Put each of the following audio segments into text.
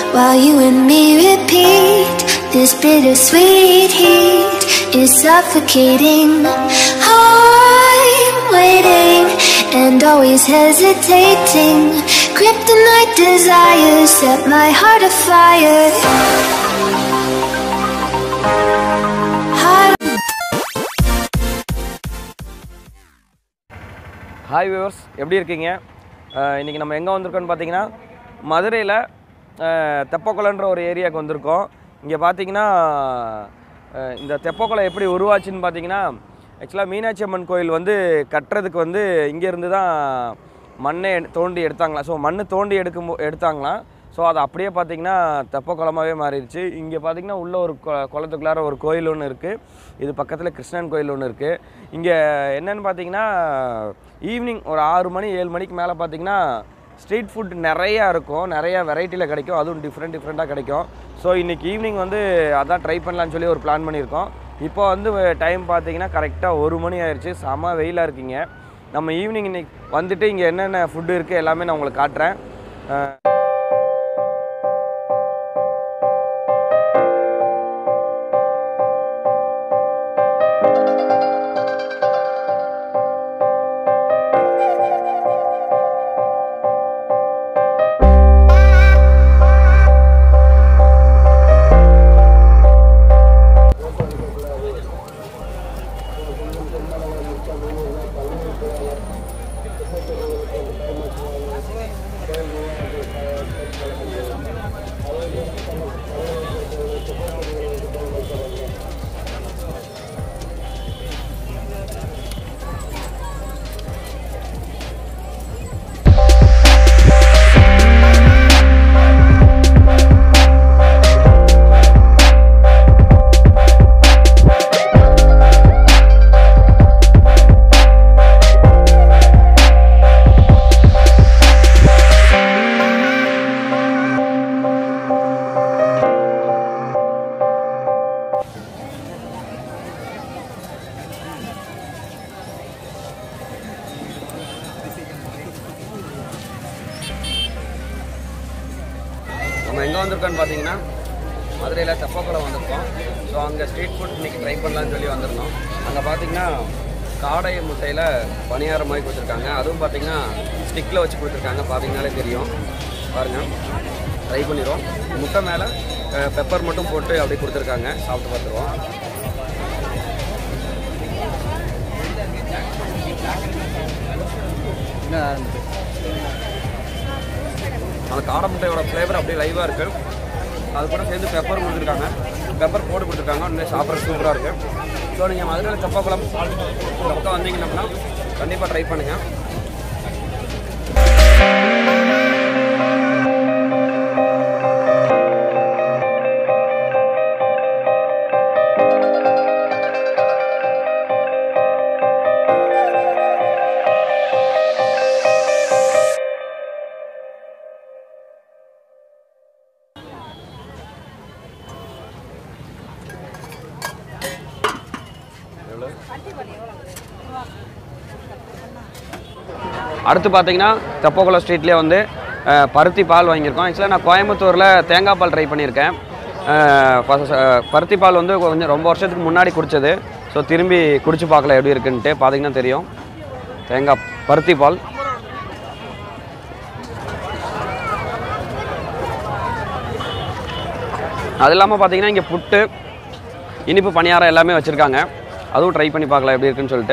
while you and me repeat. This bittersweet heat is suffocating. I'm waiting and always hesitating. Kryptonite desires set my heart afire. Heart hi viewers எப்படி இருக்கீங்க அஹ் இன்னைக்கு நம்ம எங்கே வந்திருக்கோம்னு பார்த்தீங்கன்னா மதுரையில் தெப்பக்குளன்ற ஒரு ஏரியாவுக்கு வந்திருக்கோம் இங்கே பார்த்தீங்கன்னா அஹ் இந்த தெப்பக்குளம் எப்படி உருவாச்சுன்னு பார்த்தீங்கன்னா ஆக்சுவலாக மீனாட்சி அம்மன் கோயில் வந்து கட்டுறதுக்கு வந்து இங்கேருந்து தான் மண்ணை எடு- தோண்டி எடுத்தாங்களாம் ஸோ மண் தோண்டி எடுக்கும் போ- எடுத்தாங்களாம் ஸோ அது அப்படியே பார்த்தீங்கன்னா தெப்பக்குளமாகவே மாறிடுச்சு இங்கே பார்த்தீங்கன்னா உள்ள ஒரு கொ- குளத்துக்குள்ளார ஒரு கோயில் ஒன்று இருக்குது இது பக்கத்தில் கிருஷ்ணன் கோயில் ஒன்று இருக்குது இங்கே என்னன்னு பார்த்தீங்கன்னா ஈவினிங் ஒரு ஆறு மணி ஏழு மணிக்கு மேலே பார்த்தீங்கன்னா ஸ்ட்ரீட் ஃபுட் நிறையா இருக்கும் நிறைய வெரைட்டியில் கிடைக்கும் அதுவும் டிஃப்ரெண்ட் டிஃப்ரெண்ட்டாக கிடைக்கும் ஸோ இன்றைக்கி ஈவினிங் வந்து அதான் ட்ரை பண்ணலான்னு சொல்லி ஒரு பிளான் பண்ணியிருக்கோம் இப்போ வந்து டைம் பார்த்தீங்கன்னா கரெக்டாக ஒரு மணி ஆயிடுச்சு செம வெயிலாக இருக்கீங்க நம்ம ஈவினிங் இன்னைக்கு வந்துட்டு இங்கே என்னென்ன ஃபுட்டு இருக்குது எல்லாமே நான் உங்களுக்கு காட்டுறேன் அஹ் நம்ம எங்கே வந்திருக்கோம்னு பார்த்தீங்கன்னா மதுரையில் தெப்பக்குளம் வந்திருக்கோம் ஸோ அங்கே ஸ்ட்ரீட் ஃபுட் இன்னைக்கு ட்ரை பண்ணலான்னு சொல்லி வந்திருந்தோம் அங்கே பார்த்தீங்கன்னா காடை முட்டையில் பணியாரம் மாதிரி கொடுத்துருக்காங்க அதுவும் பார்த்தீங்கன்னா ஸ்டிக்கில் வச்சு கொடுத்துருக்காங்க பார்த்தீங்கனாலே தெரியும் பாருங்கள் ட்ரை பண்ணிடுவோம் முட்டை மேலே பெப்பர் மட்டும் போட்டு அப்படி கொடுத்துருக்காங்க சாப்பிட்டு பார்த்துருவோம் அந்த காடை முட்டையோட ஃப்ளேவர் அப்படியே லைவாக இருக்கு அது கூட சேர்ந்து பெப்பர் கொடுத்துருக்காங்க பெப்பர் போட்டு கொடுத்துருக்காங்க இன்னும் சாப்பிட்ற சூப்பராக இருக்கு ஸோ நீங்கள் மதுரையில் செப்பாக்குளம் இந்த பக்கம் வந்தீங்கன்னா அப்படின்னா கண்டிப்பாக ட்ரை பண்ணுங்கள் அடுத்து பார்த்தீங்கன்னா தெப்பக்குளம் ஸ்ட்ரீட்லேயே வந்து அஹ், பருத்தி பால் வாங்கியிருக்கோம் ஆக்சுவலாக நான் கோயம்புத்தூரில் தேங்காய் பால் ட்ரை பண்ணியிருக்கேன் அஹ், first, அஹ், பருத்தி பால் வந்து கொஞ்சம் ரொம்ப வருஷத்துக்கு முன்னாடி குடிச்சது ஸோ திரும்பி குடிச்சு பார்க்கல எப்படி இருக்குன்ட்டு பார்த்தீங்கன்னா தெரியும் தேங்காய் பருத்தி பால் அது இல்லாமல் பார்த்தீங்கன்னா இங்கே புட்டு இனிப்பு பணியாரம் எல்லாமே வச்சுருக்காங்க அதுவும் ட்ரை பண்ணி பார்க்கலாம் எப்படி இருக்குன்னு சொல்லிட்டு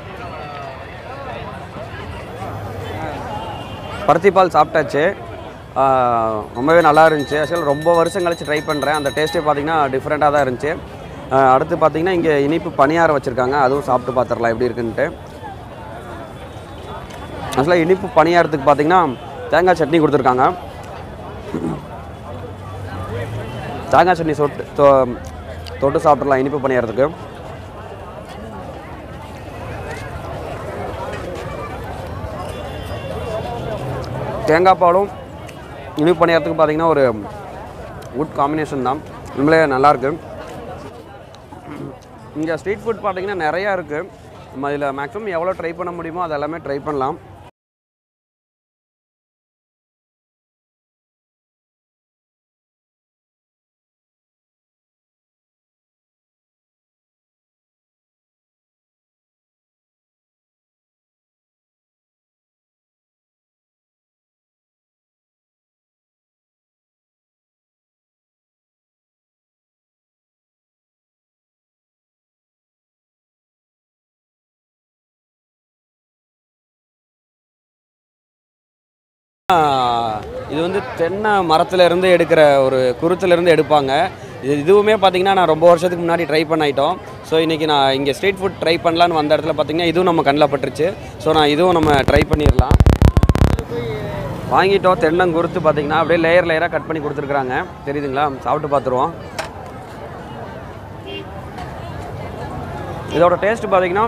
பருத்திப்பால் சாப்பிட்டாச்சு ஆஹ் ரொம்பவே நல்லா இருந்துச்சு ஆக்சுவலாக ரொம்ப வருஷம் கழிச்சு ட்ரை பண்ணுறேன் அந்த டேஸ்ட்டே பார்த்தீங்கன்னா டிஃப்ரெண்ட்டாக தான் இருந்துச்சு ஆஹ் அடுத்து பார்த்தீங்கன்னா இங்கே இனிப்பு பணியாரம் வச்சுருக்காங்க அதுவும் சாப்பிட்டு பார்த்துடலாம் எப்படி இருக்குன்ட்டு ஆக்சுவலாக இனிப்பு பணியாரத்துக்கு பார்த்தீங்கன்னா தேங்காய் சட்னி கொடுத்துருக்காங்க தேங்காய் சட்னி சொட்டு தொ- தொட்டு சாப்பிட்றலாம் இனிப்பு பணியாரத்துக்கு தேங்காய் பாலும் இனிப்பு பணியாரத்துக்கு பார்த்தீங்கன்னா ஒரு குட் காம்பினேஷன் தான் உண்மையிலே நல்லாயிருக்கு இங்கே ஸ்ட்ரீட் ஃபுட் பார்த்தீங்கன்னா நிறையா இருக்குது நம்ம இதில் மேக்ஸிமம் எவ்வளோ ட்ரை பண்ண முடியுமோ அது எல்லாமே ட்ரை பண்ணலாம் இது வந்து தென்னை மரத்துல இருந்து எடுக்கிற ஒரு குருத்துல இருந்து எடுப்பாங்க இது இதுவுமே பார்த்தீங்கன்னா நான் ரொம்ப வருஷத்துக்கு முன்னாடி ட்ரை பண்ண ஐட்டம் ஸோ இன்றைக்கி நான் இங்கே ஸ்ட்ரீட் ஃபுட் ட்ரை பண்ணலான்னு வந்த இடத்துல பார்த்தீங்கன்னா இதுவும் நம்ம கண்ணில் பட்டுருச்சு ஸோ நான் இதுவும் நம்ம ட்ரை பண்ணிடலாம் வாங்கிட்டோம் தென்னங்குருத்து பார்த்தீங்கன்னா அப்படியே லேயர் லேயராக கட் பண்ணி கொடுத்துருக்குறாங்க தெரியுதுங்களா சாப்பிட்டு பார்த்துருவோம் இதோட டேஸ்ட் பார்த்தீங்கன்னா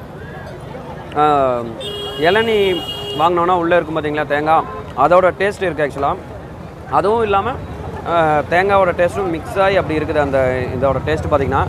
ஆஹ், இளநீ வாங்கினோன்னா உள்ளே இருக்கும் பார்த்தீங்களா தேங்காய் அதோட டேஸ்ட் இருக்குது ஆக்சுவலாக அதுவும் இல்லாமல் தேங்காயோட டேஸ்ட்டும் மிக்ஸ் ஆகி அப்படி இருக்குது அந்த இதோட டேஸ்ட் பார்த்தீங்கன்னா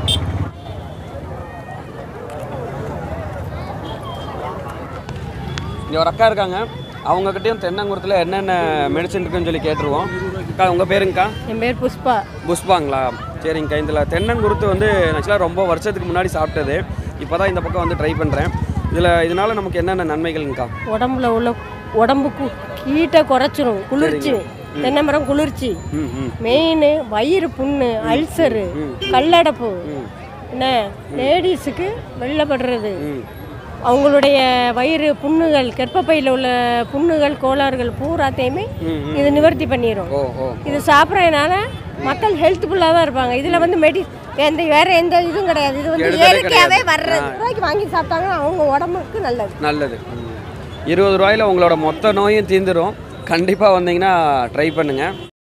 இங்கே ஒரு அக்கா இருக்காங்க அவங்கக்கிட்டையும் தென்னங்குரத்தில் என்னென்ன மெடிசன் இருக்குன்னு சொல்லி கேட்டுருவோம் அக்கா உங்கள் பேருங்கக்கா என் பேர் புஷ்பா புஷ்பாங்களா சரிங்கக்கா இதில் தென்னங்குருத்து வந்து ஆக்சுவலாக ரொம்ப வருஷத்துக்கு முன்னாடி சாப்பிட்டது இப்போ தான் இந்த பக்கம் வந்து ட்ரை பண்ணுறேன் இதில் இதனால நமக்கு என்னென்ன நன்மைகள்ங்கக்கா உடம்புல உள்ள உடம்புக்கு ஹீட்டை குறைச்சிரும் குளிர்ச்சி தென்னை மரம் குளிர்ச்சி ம் ம் மெயின் வயிறு புண்ணு அல்சரு கல்லடப்பு என்ன லேடிஸுக்கு வெள்ளப்படுறது ம் அவங்களுடைய வயிறு புண்ணுகள் கர்ப்பப்பையில் உள்ள புண்ணுகள் கோளாறுகள் பூராத்தையுமே ம், இது நிவர்த்தி பண்ணிடும் ஓ ஓ இது சாப்பிட்றதுனால மக்கள் ஹெல்த்ஃபுல்லாக தான் இருப்பாங்க இதில் வந்து மெடி எந்த வேற எந்த இதுவும் கிடையாது இது வந்து கெடுதலே இயற்கையாகவே கிடையாது. வர்றது ரூபாய்க்கு வாங்கி சாப்பிட்டாங்கன்னா அவங்க உடம்புக்கு நல்லது நல்லது ம். இருபது ரூபாயில் உங்களோட மொத்த நோயும் தீந்துரும் கண்டிப்பாக வந்தீங்கன்னா ட்ரை பண்ணுங்கள்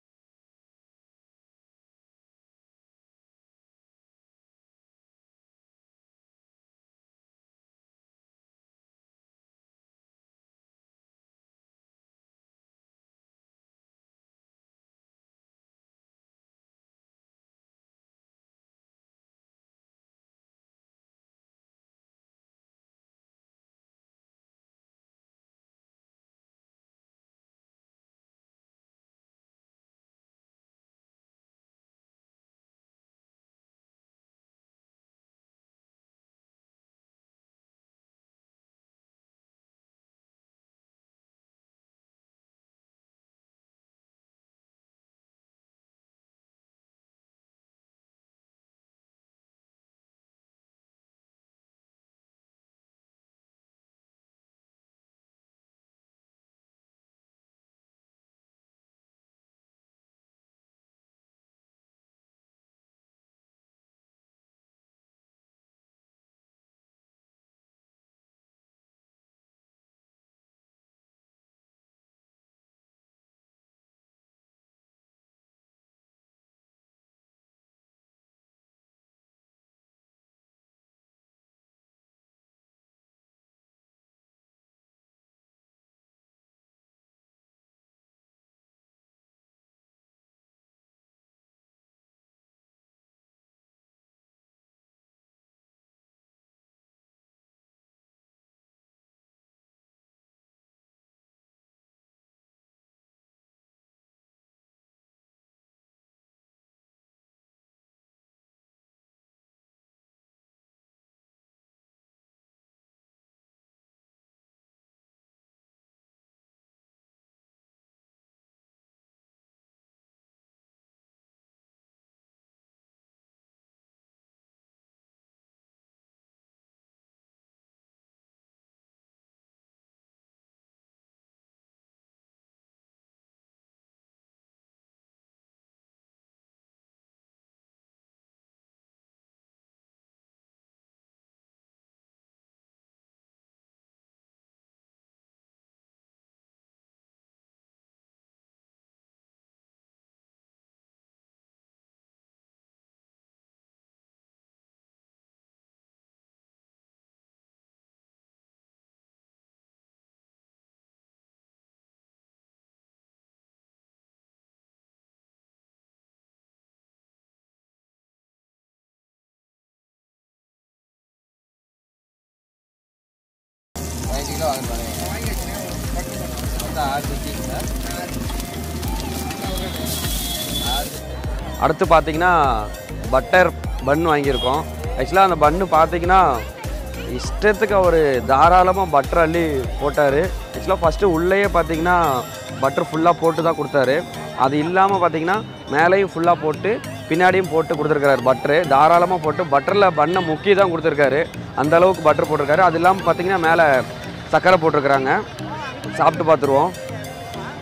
அடுத்து பார்த்தீங்கன்னா பட்டர் பன் வாங்கியிருக்கோம் ஆக்சுவலாக அந்த பன்னு பார்த்தீங்கன்னா இஷ்டத்துக்கு அவர் தாராளமாக பட்டர் அள்ளி போட்டார் ஆக்சுவலாக ஃபஸ்ட்டு உள்ளேயே பார்த்தீங்கன்னா பட்டர் ஃபுல்லாக போட்டு தான் கொடுத்தாரு அது இல்லாமல் பார்த்தீங்கன்னா மேலேயும் ஃபுல்லாக போட்டு பின்னாடியும் போட்டு கொடுத்துருக்காரு பட்டரு தாராளமாக போட்டு பட்டரில் பண்ணை முக்கி தான் கொடுத்துருக்காரு அந்த அளவுக்கு பட்டர் போட்டிருக்காரு அது இல்லாமல் பார்த்தீங்கன்னா மேலே சர்க்கரை போட்டிருக்கிறாங்க சாப்பிட்டு பார்த்துருவோம்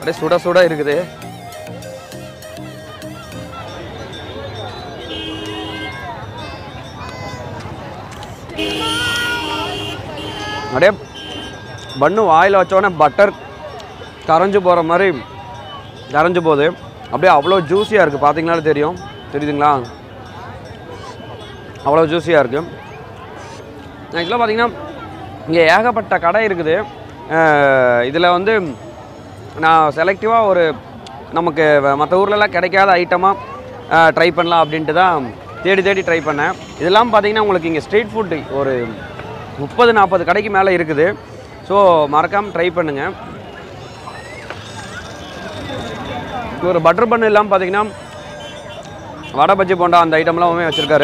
அப்படியே சுட சுட இருக்குது அப்படியே பன்னு வாயில் வச்சோடனே பட்டர் கரைஞ்சு போகிற மாதிரி கரைஞ்சு போகுது அப்படியே அவ்வளோ ஜூஸியாக இருக்குது பார்த்தீங்கனாலே தெரியும் தெரியுதுங்களா அவ்வளோ ஜூஸியாக இருக்குது ஆக்சுவலாக பார்த்தீங்கன்னா இங்கே ஏகப்பட்ட கடை இருக்குது இதில் வந்து நான் செலக்டிவாக ஒரு நமக்கு மற்ற ஊர்லலாம் கிடைக்காத ஐட்டமாக ட்ரை பண்ணலாம் அப்படின்ட்டு தான் தேடி தேடி ட்ரை பண்ணேன் இதெல்லாம் பார்த்தீங்கன்னா உங்களுக்கு இங்கே ஸ்ட்ரீட் ஃபுட்டு ஒரு முப்பது நாற்பது கடைக்கு மேலே இருக்குது ஸோ மறக்காமல் ட்ரை பண்ணுங்கள் ஒரு பட்டர் பண்ணு இல்லாமல் பார்த்தீங்கன்னா வடை பஜ்ஜி போண்டா அந்த ஐட்டம்லாம் வச்சுருக்காரு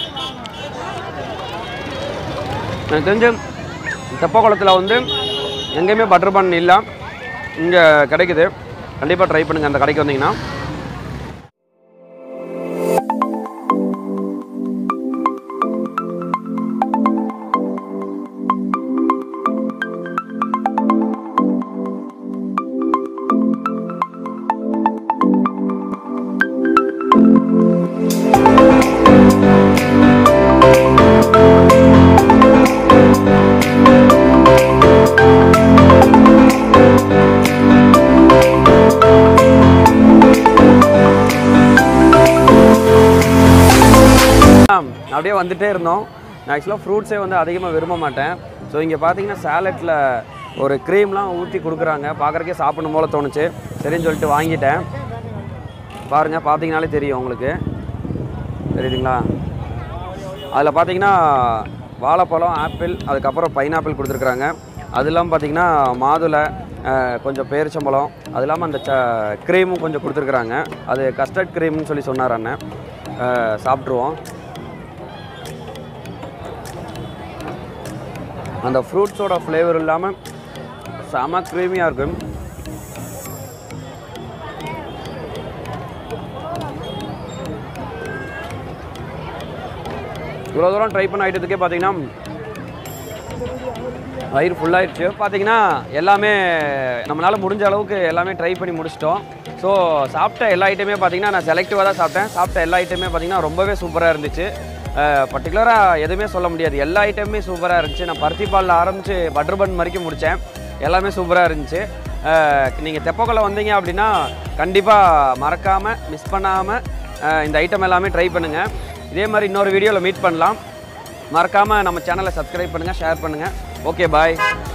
எனக்கு தெரிஞ்சு தெப்பக்குளத்தில் வந்து எங்கேயுமே பட்டர் பன் இல்லை இங்கே கிடைக்குது கண்டிப்பாக ட்ரை பண்ணுங்கள் அந்த கடைக்கு வந்தீங்கன்னா அப்படியே வந்துட்டே இருந்தோம் நான் ஆக்சுவலாக ஃப்ரூட்ஸே வந்து அதிகமாக விரும்ப மாட்டேன் ஸோ இங்கே பார்த்தீங்கன்னா சேலட்டில் ஒரு க்ரீம்லாம் ஊற்றி கொடுக்குறாங்க பார்க்குறக்கே சாப்பிடணும் போல தோணுச்சு சரின்னு சொல்லிட்டு வாங்கிட்டேன் பாருங்கள் பார்த்தீங்கனாலே தெரியும் உங்களுக்கு தெரியுதுங்களா அதில் பார்த்தீங்கன்னா வாழைப்பழம் ஆப்பிள் அதுக்கப்புறம் பைனாப்பிள் கொடுத்துருக்குறாங்க அது இல்லாமல் பார்த்தீங்கன்னா மாதுளை அஹ், கொஞ்சம் பேரிச்சம்பழம் அது இல்லாமல் அந்த ச க்ரீமும் கொஞ்சம் கொடுத்துருக்குறாங்க அது கஸ்டர்ட் க்ரீம்னு சொல்லி சொன்னார் அண்ணன் அஹ், சாப்பிட்ருவோம் அந்த ஃப்ரூட்ஸோட ஃப்ளேவர் இல்லாமல் செம க்ரீமியாக இருக்கும் இவ்வளோ தூரம் ட்ரை பண்ண ஐட்டத்துக்கே பார்த்தீங்கன்னா வயிறு ஃபுல்லாகிடுச்சு பார்த்தீங்கன்னா எல்லாமே நம்மளால் முடிஞ்ச அளவுக்கு எல்லாமே ட்ரை பண்ணி முடிச்சிட்டோம் ஸோ சாப்பிட்ட எல்லா ஐட்டமே பார்த்தீங்கன்னா நான் செலக்டிவாக தான் சாப்பிட்டேன் சாப்பிட்ட எல்லா ஐட்டமே பார்த்தீங்கன்னா ரொம்பவே சூப்பராக இருந்துச்சு பர்டிகுலராக எதுவுமே சொல்ல முடியாது எல்லா ஐட்டமுமே சூப்பராக இருந்துச்சு நான் பருத்தி பாலில் ஆரம்பித்து பட்டர் பன் வரைக்கும் முடித்தேன் எல்லாமே சூப்பராக இருந்துச்சு நீங்கள் தெப்பக்குளம் வந்தீங்க அப்படின்னா கண்டிப்பாக மறக்காமல் மிஸ் பண்ணாமல் இந்த ஐட்டம் எல்லாமே ட்ரை பண்ணுங்கள் இதே மாதிரி இன்னொரு வீடியோவில் மீட் பண்ணலாம் மறக்காமல் நம்ம சேனலை சப்ஸ்கிரைப் பண்ணுங்கள் ஷேர் பண்ணுங்கள் ஓகே பாய்